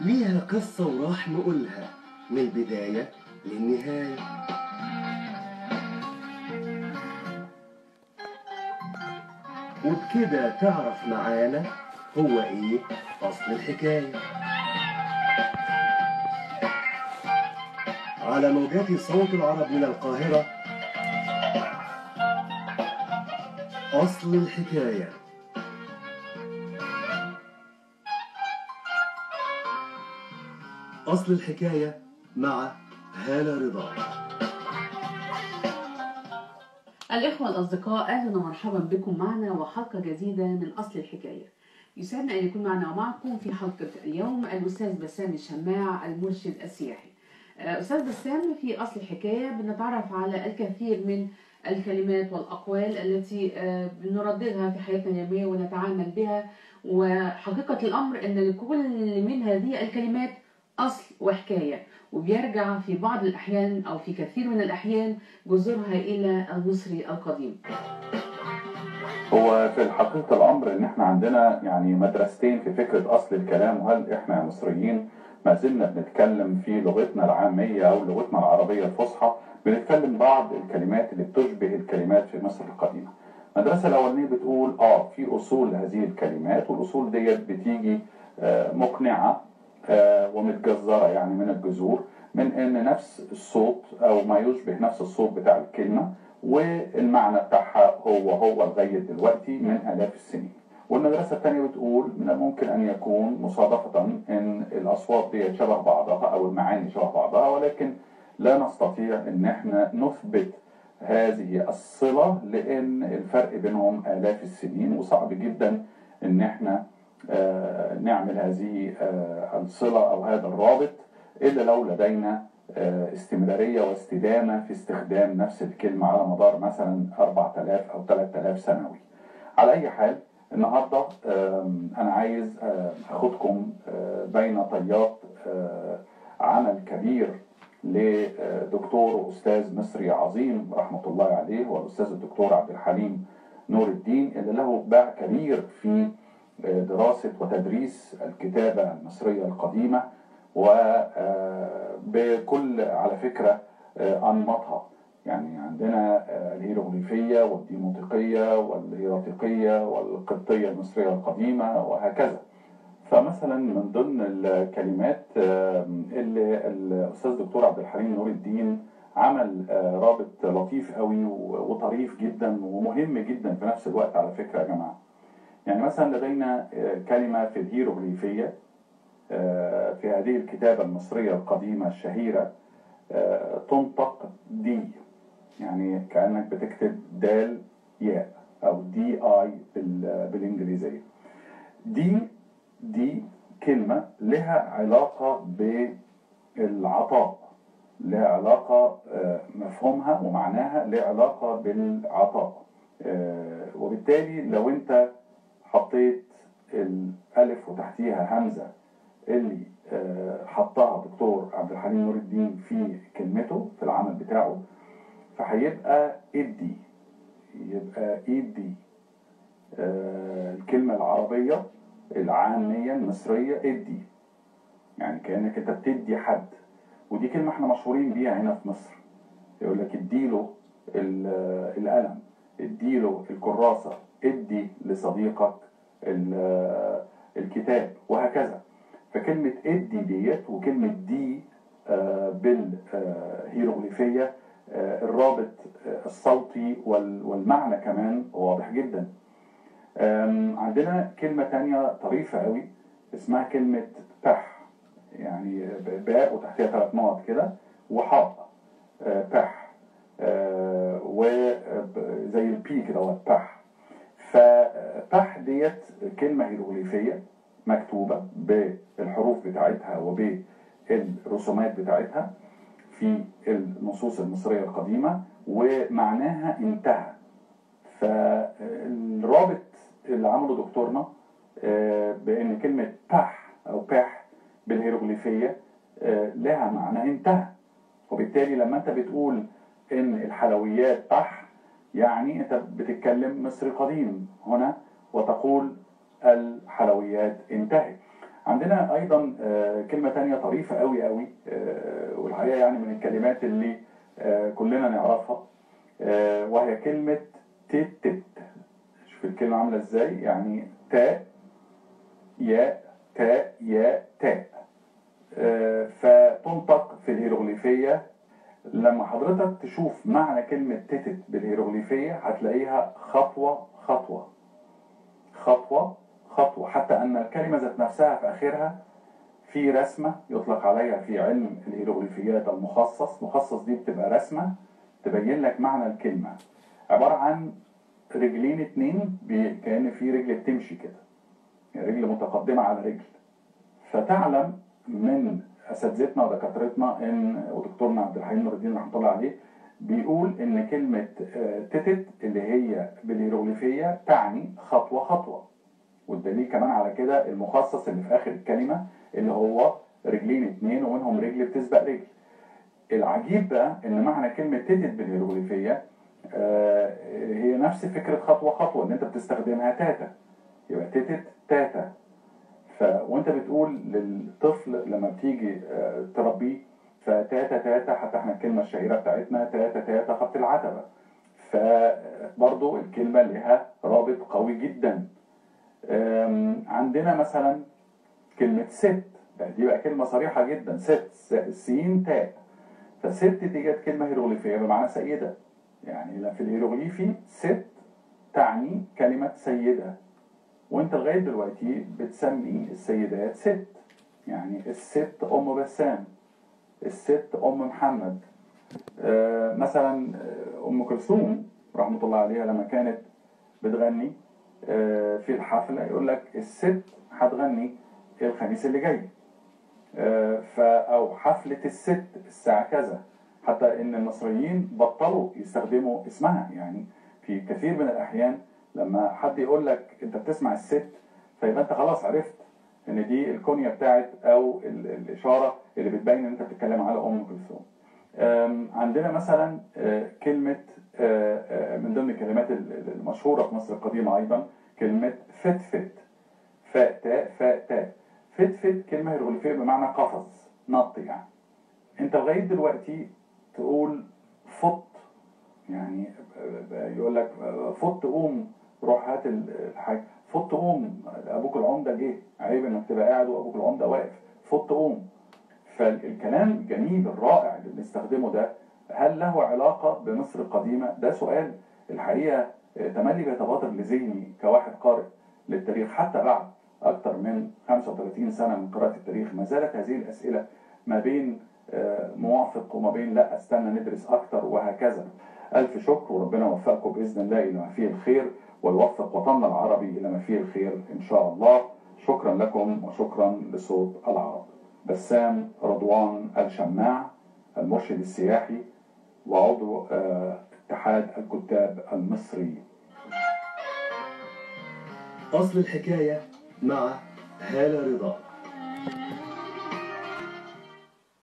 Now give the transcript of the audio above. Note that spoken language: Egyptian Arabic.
ليها قصة وراح نقولها من البداية للنهاية وبكده تعرف معانا هو ايه اصل الحكاية على موجات صوت العرب من القاهرة أصل الحكاية أصل الحكاية مع هالة رضا الإخوة الأصدقاء أهلا ومرحبا بكم معنا وحلقة جديدة من أصل الحكاية يسعدنا أن يكون معنا ومعكم في حلقة اليوم الأستاذ بسام الشماع المرشد السياحي آه، أستاذ بسام في أصل الحكاية بنتعرف على الكثير من الكلمات والأقوال التي آه، بنرددها في حياتنا اليومية ونتعامل بها وحقيقة الأمر أن لكل من هذه الكلمات أصل وحكاية وبيرجع في بعض الأحيان أو في كثير من الأحيان جذورها إلى المصري القديم هو في الحقيقة الأمر إن إحنا عندنا يعني مدرستين في فكرة أصل الكلام وهل إحنا مصريين ما زلنا بنتكلم في لغتنا العامية أو لغتنا العربية الفصحى بنتكلم بعض الكلمات اللي بتشبه الكلمات في مصر القديمة. المدرسة الأولانية بتقول آه في أصول هذه الكلمات والأصول ديت بتيجي آه، مقنعة آه، ومتجذرة يعني من الجذور من إن نفس الصوت أو ما يشبه نفس الصوت بتاع الكلمة والمعنى بتاعها هو هو لغاية دلوقتي من آلاف السنين والمدرسة الثانية بتقول من الممكن أن يكون مصادفة أن الأصوات دي شبه بعضها أو المعاني شبه بعضها ولكن لا نستطيع أن احنا نثبت هذه الصلة لأن الفرق بينهم آلاف السنين وصعب جدا أن احنا آه، نعمل هذه آه، الصلة أو هذا الرابط إلا لو لدينا آه، استمرارية واستدامة في استخدام نفس الكلمة على مدار مثلا 4000 أو 3000 سنوي على أي حال النهاردة آم، أنا عايز آه، أخدكم آه، بين طيات آه، عمل كبير لدكتور وأستاذ مصري عظيم رحمة الله عليه هو الأستاذ الدكتور عبد الحليم نور الدين اللي له باع كبير في آه، دراسة وتدريس الكتابة المصرية القديمة وبكل على فكرة آه، أنماطها يعني عندنا آه، الهيروغليفية والديموطيقية والهيراتيقية والقبطية المصرية القديمة وهكذا فمثلا من ضمن الكلمات آه، اللي الأستاذ دكتور عبد الحليم نور الدين عمل آه، رابط لطيف قوي و- وطريف جدا ومهم جدا في نفس الوقت على فكرة يا جماعة يعني مثلا لدينا آه، كلمة في الهيروغليفية آه، في هذه الكتابة المصرية القديمة الشهيرة آه، تنطق دي يعني كأنك بتكتب دال ياء أو دي آي بال- بالإنجليزية دي دي كلمة لها علاقة بالعطاء لها علاقة آه، مفهومها ومعناها لها علاقة بالعطاء آه، وبالتالي لو انت حطيت الألف وتحتيها همزة اللي آه، حطها دكتور عبد الحليم نور الدين في كلمته في العمل بتاعه فهيبقى ادي يبقى ايدي آه، الكلمة العربية العامية المصرية ادي يعني كأنك انت بتدي حد ودي كلمة احنا مشهورين بيها هنا في مصر يقول لك اديله ال- القلم اديله الكراسة ادي لصديقك ال- الكتاب وهكذا فكلمة ادي ديت وكلمة دي آه، بالهيروغليفية آه، الرابط آه، الصوتي وال- والمعنى كمان واضح جدا آم، عندنا كلمة تانية طريفة قوي اسمها كلمة بح يعني ب- باء وتحتها ثلاث نقط كده وحاء آه، بح وزي البي كده هو بح فبح ديت كلمة هيروغليفية مكتوبة بالحروف بتاعتها وبالرسومات بتاعتها في النصوص المصرية القديمة ومعناها انتهى فالرابط اللي عمله دكتورنا آه، بان كلمه بح او بح بالهيروغليفيه آه، لها معنى انتهى وبالتالي لما انت بتقول ان الحلويات بح يعني انت بتتكلم مصري قديم هنا وتقول الحلويات انتهت عندنا ايضا آه، كلمه تانية طريفه قوي قوي آه، والحقيقه يعني من الكلمات اللي آه، كلنا نعرفها آه، وهي كلمه تيت تيت شوف الكلمه عامله ازاي يعني تاء ياء تاء ياء تاء آه، فتنطق في الهيروغليفيه لما حضرتك تشوف معنى كلمه تيتت بالهيروغليفيه هتلاقيها خطوه خطوه خطوة خطوة حتى أن الكلمة ذات نفسها في آخرها في رسمة يطلق عليها في علم الهيروغليفيات المخصص مخصص دي بتبقى رسمة تبين لك معنى الكلمة عبارة عن رجلين اتنين بي- كأن في رجل بتمشي كده يعني رجل متقدمة على رجل فتعلم من اساتذتنا ودكاترتنا ان ودكتورنا عبد الحليم نور الدين رحمه الله عليه بيقول ان كلمه آه، تتت اللي هي بالهيروغليفيه تعني خطوه خطوه والدليل كمان على كده المخصص اللي في اخر الكلمه اللي هو رجلين اتنين ومنهم رجل بتسبق رجل العجيب بقى ان معنى كلمه تتت بالهيروغليفيه آه، هي نفس فكره خطوه خطوه ان انت بتستخدمها تاتا يبقى تتت تاتا ف وانت بتقول للطفل لما بتيجي آه، تربيه فتاتا تاتا حتى احنا الكلمه الشهيره بتاعتنا تاتا تاتا خط العتبه فبرضو الكلمه لها رابط قوي جدا آم، عندنا مثلا كلمه ست دي بقى كلمه صريحه جدا ست س- سين تاء فست دي جت كلمه هيروغليفيه بمعنى سيده يعني لا في الهيروغليفي ست تعني كلمه سيده وانت لغايه دلوقتي بتسمي السيدات ست يعني الست ام بسام الست ام محمد آه، مثلا آه، ام كلثوم رحمه الله عليها لما كانت بتغني آه، في الحفله يقول لك الست هتغني الخميس اللي جاي آه، ف او حفله الست الساعه كذا حتى ان المصريين بطلوا يستخدموا اسمها يعني في كثير من الاحيان لما حد يقول لك انت بتسمع الست فيبقى انت خلاص عرفت ان دي الكونيا بتاعت او ال- الاشاره اللي بتبين ان انت بتتكلم على ام كلثوم آم، عندنا مثلا آه، كلمه آه، آه، من ضمن الكلمات ال- ال- المشهوره في مصر القديمه ايضا كلمه فتفت فاء تاء فاء تاء فتفت كلمه هيروغليفيه بمعنى قفز نط يعني انت لغايه دلوقتي تقول فط يعني يقول لك فط قوم روح هات الحاجه فط قوم ابوك العمده جه عيب انك تبقى قاعد وابوك العمده واقف فط قوم فالكلام الجميل الرائع اللي بنستخدمه ده هل له علاقه بمصر القديمه؟ ده سؤال الحقيقه تملي بيتبادر لذهني كواحد قارئ للتاريخ حتى بعد اكثر من 35 سنه من قراءه التاريخ ما زالت هذه الاسئله ما بين آه، موافق وما بين لا استنى ندرس اكتر وهكذا الف شكر وربنا يوفقكم باذن الله الى ما فيه الخير ويوفق وطننا العربي الى ما فيه الخير ان شاء الله شكرا لكم وشكرا لصوت العرب بسام رضوان الشماع المرشد السياحي وعضو آه، اتحاد الكتاب المصري أصل الحكاية مع هالة رضا